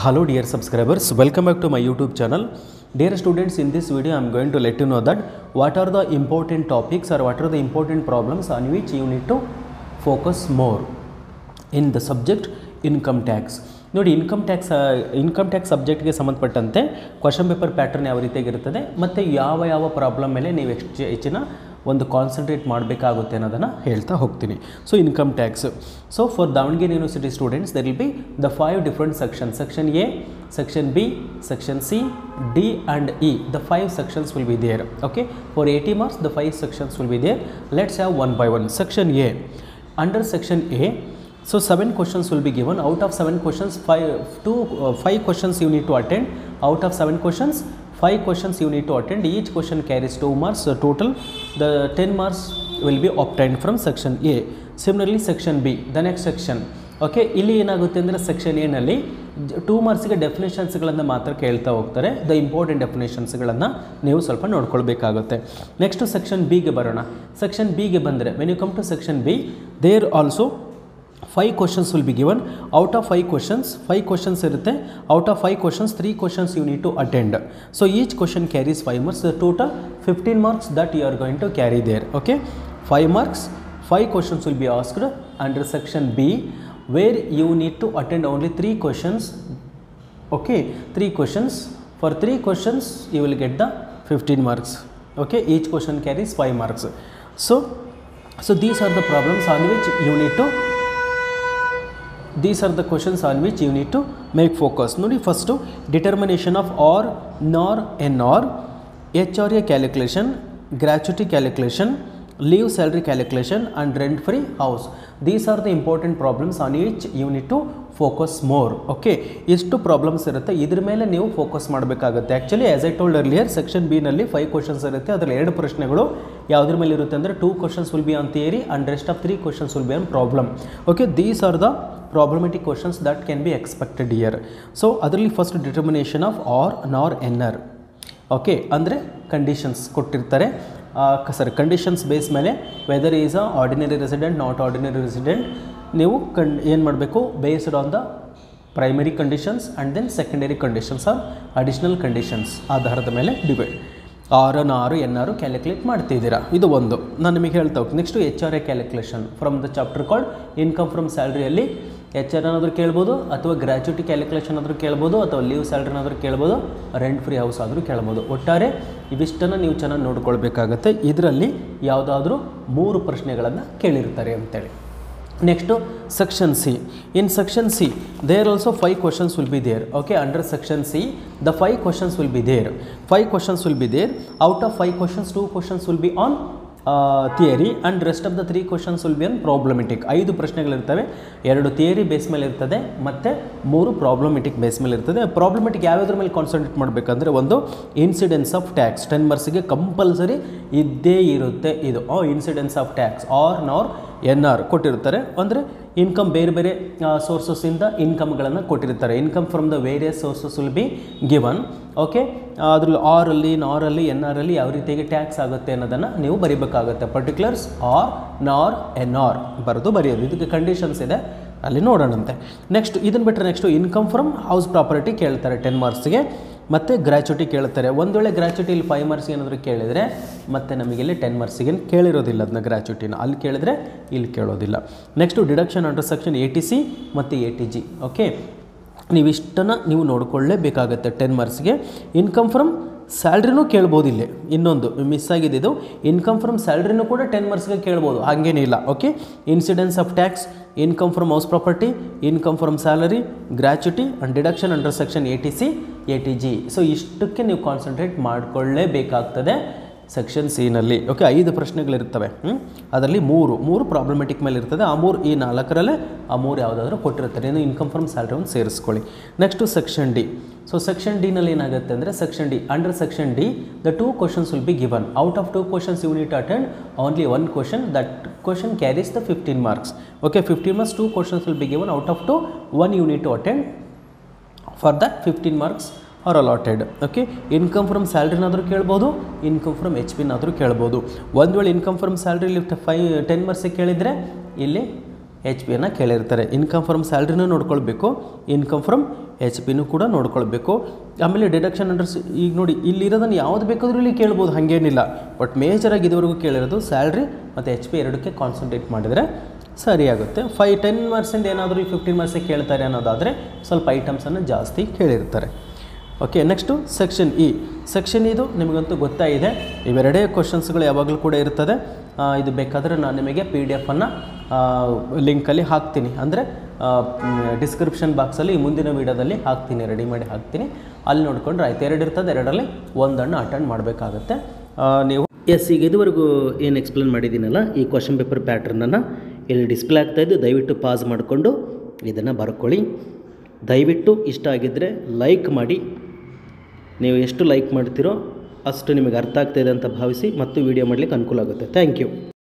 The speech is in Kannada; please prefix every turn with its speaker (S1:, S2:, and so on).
S1: Hello dear subscribers, welcome back to my YouTube channel. Dear students, in this video I am going to let you know that what are the important topics or what are the important problems on which you need to focus more in the subject income tax. ನೋಡಿ ಇನ್ಕಮ್ ಟ್ಯಾಕ್ಸ್ ಇನ್ಕಮ್ ಟ್ಯಾಕ್ಸ್ ಸಬ್ಜೆಕ್ಟ್ಗೆ ಸಂಬಂಧಪಟ್ಟಂತೆ ಕ್ವಶನ್ ಪೇಪರ್ ಪ್ಯಾಟರ್ನ್ ಯಾವ ರೀತಿಯಾಗಿರ್ತದೆ ಮತ್ತು ಯಾವ ಯಾವ ಪ್ರಾಬ್ಲಮ್ ಮೇಲೆ ನೀವು ಹೆಚ್ಚು ಹೆಚ್ಚಿನ ಒಂದು ಕಾನ್ಸಂಟ್ರೇಟ್ ಮಾಡಬೇಕಾಗುತ್ತೆ ಅನ್ನೋದನ್ನು ಹೇಳ್ತಾ ಹೋಗ್ತೀನಿ so income tax so for Davanagere university students there will be the five different section section A section B section C D and E the five sections will be there okay for eighty marks the five sections will be there let's have one by one section A under section A so seven questions will be given out of seven questions five two uh, five questions you need to attend out of seven questions five questions you need to attend each question carries two marks so total the 10 marks will be obtained from section a similarly section b the next section okay ಇಲ್ಲಿ ಏನಾಗುತ್ತೆ ಅಂದರೆ ಸೆಕ್ಷನ್ ಎನಲ್ಲಿ ಟೂ ಮಾರ್ಕ್ಸಿಗೆ ಡೆಫಿನೇಷನ್ಸ್ಗಳನ್ನು ಮಾತ್ರ ಕೇಳ್ತಾ ಹೋಗ್ತಾರೆ ದ ಇಂಪಾರ್ಟೆಂಟ್ ಡೆಫಿನೇಷನ್ಸ್ಗಳನ್ನು ನೀವು ಸ್ವಲ್ಪ ನೋಡ್ಕೊಳ್ಬೇಕಾಗುತ್ತೆ ನೆಕ್ಸ್ಟು ಸೆಕ್ಷನ್ ಬಿಗೆ ಬರೋಣ ಸೆಕ್ಷನ್ ಬಿಗೆ ಬಂದರೆ when you come to section B there also five questions will be given out of five questions five questions ಇರುತ್ತೆ out of five questions three questions you need to attend so each question carries five marks the total fifteen marks that you are going to carry there okay five marks five questions will be asked under section B where you need to attend only three questions okay three questions for three questions you will get the 15 marks okay each question carries 5 marks so so these are the problems on which you need to these are the questions on which you need to make focus ನೋಡಿ first determination of R NOR N R H R A calculation gratuity calculation leave salary calculation and rent free house these are the important problems on which you need to focus more okay ಎಷ್ಟು ಪ್ರಾಬ್ಲಮ್ಸ್ ಇರುತ್ತೆ ಇದ್ರ ಮೇಲೆ ನೀವು ಫೋಕಸ್ ಮಾಡಬೇಕಾಗುತ್ತೆ actually as I told earlier section ಬಿನಲ್ಲಿ ಫೈವ್ ಕ್ವಶನ್ಸ್ ಇರುತ್ತೆ ಅದರಲ್ಲಿ ಎರಡು ಪ್ರಶ್ನೆಗಳು ಯಾವುದ್ರ ಮೇಲೆ ಇರುತ್ತೆ ಅಂದರೆ two questions will be on theory and rest of three questions will be on problem okay these are the problematic questions that can be expected year so ಅದರಲ್ಲಿ first determination of R NOR N R okay ಅಂದರೆ ಕಂಡೀಷನ್ಸ್ ಕೊಟ್ಟಿರ್ತಾರೆ ಸರಿ ಕಂಡೀಷನ್ಸ್ ಬೇಸ್ ಮೇಲೆ whether is a ordinary resident not ordinary resident ನೀವು ಕಣ್ ಏನು ಮಾಡಬೇಕು based on the primary conditions and then secondary conditions or additional conditions ಆಧಾರದ ಮೇಲೆ ಡಿವೈಡ್ ಆರ್ ಅನ್ ಆರು ಎನ್ ಆರು ಕ್ಯಾಲ್ಕುಲೇಟ್ ಮಾಡ್ತಿದ್ದೀರಾ ಇದು ಒಂದು ನಾನು ನಿಮಗೆ ಹೇಳ್ತಾ ಹೋಗ್ತೀನಿ next H R A calculation from the chapter called income from ಸ್ಯಾಲ್ರಿಯಲ್ಲಿ ಎಚ್ ಆರ್ ಏನಾದರೂ ಕೇಳ್ಬೋದು ಅಥವಾ ಗ್ರ್ಯಾಚುಟಿ ಕ್ಯಾಲ್ಕುಲೇಷನ್ ಆದರೂ ಕೇಳ್ಬೋದು ಅಥವಾ ಲೀವ್ ಸ್ಯಾಲ್ರಿನಾದರೂ ಕೇಳ್ಬೋದು ರೆಂಟ್ ಫ್ರೀ ಹೌಸ್ ಆದರೂ ಕೇಳ್ಬೋದು ಒಟ್ಟಾರೆ ಇವಿಷ್ಟನ್ನು ನೀವು ಚೆನ್ನಾಗಿ ನೋಡ್ಕೊಳ್ಬೇಕಾಗತ್ತೆ ಇದರಲ್ಲಿ ಯಾವುದಾದ್ರೂ ಮೂರು ಪ್ರಶ್ನೆಗಳನ್ನು ಕೇಳಿರ್ತಾರೆ ಅಂತೇಳಿ next section C in section C there also five questions will be there okay under section C the five questions will be there five questions will be there out of five questions two questions will be on theory and rest of the three questions will be on problematic ಐದು ಪ್ರಶ್ನೆಗಳಿರ್ತವೆ ಎರಡು ಥಿಯರಿ ಬೇಸ್ ಮೇಲೆ ಇರ್ತದೆ ಮತ್ತು ಮೂರು ಪ್ರಾಬ್ಲಮೆಟಿಕ್ ಬೇಸ್ ಮೇಲೆ ಇರ್ತದೆ ಪ್ರಾಬ್ಲಮೆಟಿಕ್ ಯಾವ್ಯಾವ್ದ್ರ ಮೇಲೆ ಕಾನ್ಸಂಟ್ರೇಟ್ ಮಾಡಬೇಕಂದ್ರೆ ಒಂದು ಇನ್ಸಿಡೆನ್ಸ್ ಆಫ್ ಟ್ಯಾಕ್ಸ್ ಟೆನ್ ಮಾರ್ಕ್ಸಿಗೆ ಕಂಪಲ್ಸರಿ ಇದ್ದೇ ಇರುತ್ತೆ ಇದು ಆ incidence of tax R NOR N R ಕೊಟ್ಟಿರ್ತಾರೆ ಅಂದರೆ ಇನ್ಕಮ್ ಬೇರೆ ಬೇರೆ ಸೋರ್ಸಸ್ಸಿಂದ ಇನ್ಕಮ್ಗಳನ್ನು ಕೊಟ್ಟಿರ್ತಾರೆ income from the various sources will be given okay ಅದ್ರಲ್ಲಿ ಆರಲ್ಲಿ ನಾರಲ್ಲಿ ಎನ್ ಆರಲ್ಲಿ ಯಾವ ರೀತಿಯಾಗಿ ಟ್ಯಾಕ್ಸ್ ಆಗುತ್ತೆ ಅನ್ನೋದನ್ನು ನೀವು ಬರಿಬೇಕಾಗುತ್ತೆ particulars R NOR N R ಬರೆದು ಬರೆಯೋದು ಇದಕ್ಕೆ ಕಂಡೀಷನ್ಸ್ ಇದೆ ಅಲ್ಲಿ ನೋಡೋಣಂತೆ ನೆಕ್ಸ್ಟ್ ಇದನ್ನು ಬಿಟ್ಟರೆ next income from house property ಕೇಳ್ತಾರೆ ಟೆನ್ ಮಾರ್ಕ್ಸ್ಗೆ ಮತ್ತು ಗ್ರ್ಯಾಚುಟಿ ಕೇಳ್ತಾರೆ ಒಂದು ವೇಳೆ ಗ್ರ್ಯಾಚುಟಿ ಇಲ್ಲಿ ಫೈವ್ ಮಾರ್ಕ್ಸ್ ಏನಾದರೂ ಕೇಳಿದರೆ ಮತ್ತು ನಮಗಿಲ್ಲಿ ಟೆನ್ ಮಾರ್ಕ್ಸಿಗೆ ಕೇಳಿರೋದಿಲ್ಲ ಅದನ್ನ ಗ್ರ್ಯಾಚುಟಿನ ಅಲ್ಲಿ ಕೇಳಿದ್ರೆ ಇಲ್ಲಿ ಕೇಳೋದಿಲ್ಲ next deduction under section eighty C ಮತ್ತು ಎ ಟಿ ಜಿ ಓಕೆ ನೀವು ಇಷ್ಟನ್ನು ನೀವು ನೋಡಿಕೊಳ್ಳೇಬೇಕಾಗತ್ತೆ ಟೆನ್ ಮಾರ್ಕ್ಸ್ಗೆ ಇನ್ಕಮ್ ಫ್ರಮ್ ಸ್ಯಾಲ್ರಿನೂ ಕೇಳ್ಬೋದು ಇಲ್ಲಿ ಇನ್ನೊಂದು ಮಿಸ್ ಆಗಿದೆ ಇದು ಇನ್ಕಮ್ ಫ್ರಮ್ ಸ್ಯಾಲ್ರಿನೂ ಕೂಡ ಟೆನ್ ಮಾರ್ಕ್ಸ್ಗೆ ಕೇಳ್ಬೋದು ಹಾಗೇನಿಲ್ಲ okay incidence of tax income from house property income from salary gratuity and deduction under section eighty C eighty G so ಇಷ್ಟಕ್ಕೆ ನೀವು ಕಾನ್ಸಂಟ್ರೇಟ್ ಮಾಡಿಕೊಳ್ಳೇಬೇಕಾಗ್ತದೆ ಸೆಕ್ಷನ್ ಸಿನಲ್ಲಿ ಓಕೆ ಐದು ಪ್ರಶ್ನೆಗಳಿರ್ತವೆ ಅದರಲ್ಲಿ ಮೂರು ಮೂರು ಪ್ರಾಬ್ಲಮೆಟಿಕ್ ಮೇಲೆ ಇರ್ತದೆ ಆ ಮೂರು ಈ ನಾಲ್ಕರಲ್ಲೇ ಆ ಮೂರು ಯಾವುದಾದ್ರೂ ಕೊಟ್ಟಿರ್ತಾರೆ ಇನ್ನು ಇನ್ಕಮ್ ಫ್ರಮ್ ಸ್ಯಾಲ್ರಿ ಒಂದು ಸೇರಿಸ್ಕೊಳ್ಳಿ next section D so section ಡಿನಲ್ಲಿ ಏನಾಗುತ್ತೆ ಅಂದರೆ section D under section D the two questions will be given out of two questions you need attend only one question that question carries the fifteen marks okay fifteen marks two questions will be given out of two one you need to attend for that fifteen marks are allotted okay income from ಸ್ಯಾಲ್ರಿನಾದರೂ ಕೇಳ್ಬೋದು ಇನ್ಕಮ್ ಫ್ರಮ್ ಎಚ್ ಪಿನಾದರೂ ಕೇಳ್ಬೋದು ಒಂದು ವೇಳೆ ಇನ್ಕಮ್ ಫ್ರಮ್ ಸ್ಯಾಲ್ರಿಲಿ ಫೈ ಟೆನ್ ಮಾರ್ಕ್ಸಿಗೆ ಕೇಳಿದರೆ ಇಲ್ಲಿ ಎಚ್ ಪಿಯನ್ನು ಕೇಳಿರ್ತಾರೆ ಇನ್ಕಮ್ ಫ್ರಮ್ ಸ್ಯಾಲ್ರಿನೂ ನೋಡ್ಕೊಳ್ಬೇಕು ಇನ್ಕಮ್ ಫ್ರಮ್ ಎಚ್ ಪಿನೂ ಕೂಡ ನೋಡ್ಕೊಳ್ಬೇಕು ಆಮೇಲೆ ಡಿಡಕ್ಷನ್ ಅಂಡರ್ಸ್ ಈಗ ನೋಡಿ ಇಲ್ಲಿರೋದನ್ನು ಯಾವ್ದು ಬೇಕಾದ್ರೂ ಇಲ್ಲಿ ಕೇಳ್ಬೋದು ಹಾಗೇನಿಲ್ಲ ಬಟ್ ಮೇಜರಾಗಿ ಇದುವರೆಗೂ ಕೇಳಿರೋದು ಸ್ಯಾಲ್ರಿ ಮತ್ತು ಎಚ್ ಪಿ ಎರಡಕ್ಕೆ ಕಾನ್ಸಂಟ್ರೇಟ್ ಮಾಡಿದರೆ ಸರಿಯಾಗುತ್ತೆ ಫೈ ಟೆನ್ ಪರ್ಸೆಂಟ್ ಏನಾದರೂ ಫಿಫ್ಟೀನ್ ಪರ್ಸೆಂಟ್ ಕೇಳ್ತಾರೆ ಅನ್ನೋದಾದರೆ ಸ್ವಲ್ಪ ಐಟಮ್ಸನ್ನು ಜಾಸ್ತಿ ಕೇಳಿರ್ತಾರೆ okay next section E section ಇದು ನಿಮಗಂತೂ ಗೊತ್ತಾಗಿದೆ ಇವೆರಡೇ ಕ್ವಶನ್ಸ್ಗಳು ಯಾವಾಗಲೂ ಕೂಡ ಇರ್ತದೆ ಆ, ಇದು ಬೇಕಾದರೆ ನಾನು ನಿಮಗೆ ಪಿ ಡಿ ಎಫನ್ನು ಲಿಂಕಲ್ಲಿ ಹಾಕ್ತೀನಿ ಅಂದರೆ ಡಿಸ್ಕ್ರಿಪ್ಷನ್ ಬಾಕ್ಸಲ್ಲಿ ಮುಂದಿನ ವೀಡಿಯೋದಲ್ಲಿ ಹಾಕ್ತೀನಿ ರೆಡಿ ಮಾಡಿ ಹಾಕ್ತೀನಿ ಅಲ್ಲಿ ನೋಡ್ಕೊಂಡ್ರೆ ಆಯ್ತು ಎರಡು ಇರ್ತದೆ ಎರಡರಲ್ಲಿ ಒಂದನ್ನು ಅಟೆಂಡ್ ಮಾಡಬೇಕಾಗತ್ತೆ ನೀವು ಎಸ್ ಈಗ ಇದುವರೆಗೂ ಏನು ಎಕ್ಸ್ಪ್ಲೇನ್ ಮಾಡಿದ್ದೀನಲ್ಲ ಈ ಕ್ವಶನ್ ಪೇಪರ್ ಪ್ಯಾಟ್ರನನ್ನು ಇಲ್ಲಿ ಡಿಸ್ಪ್ಲೇ ಆಗ್ತಾಯಿದ್ದು ದಯವಿಟ್ಟು ಪಾಸ್ ಮಾಡಿಕೊಂಡು ಇದನ್ನು ಬರ್ಕೊಳ್ಳಿ ದಯವಿಟ್ಟು ಇಷ್ಟ ಆಗಿದ್ದರೆ ಲೈಕ್ ಮಾಡಿ ನೀವು ಎಷ್ಟು ಲೈಕ್ ಮಾಡ್ತೀರೋ ಅಷ್ಟು ನಿಮಗೆ ಅರ್ಥ ಆಗ್ತಾಯಿದೆ ಅಂತ ಭಾವಿಸಿ ಮತ್ತು ವೀಡಿಯೋ ಮಾಡಲಿಕ್ಕೆ ಅನುಕೂಲ ಆಗುತ್ತೆ ಥ್ಯಾಂಕ್ ಯು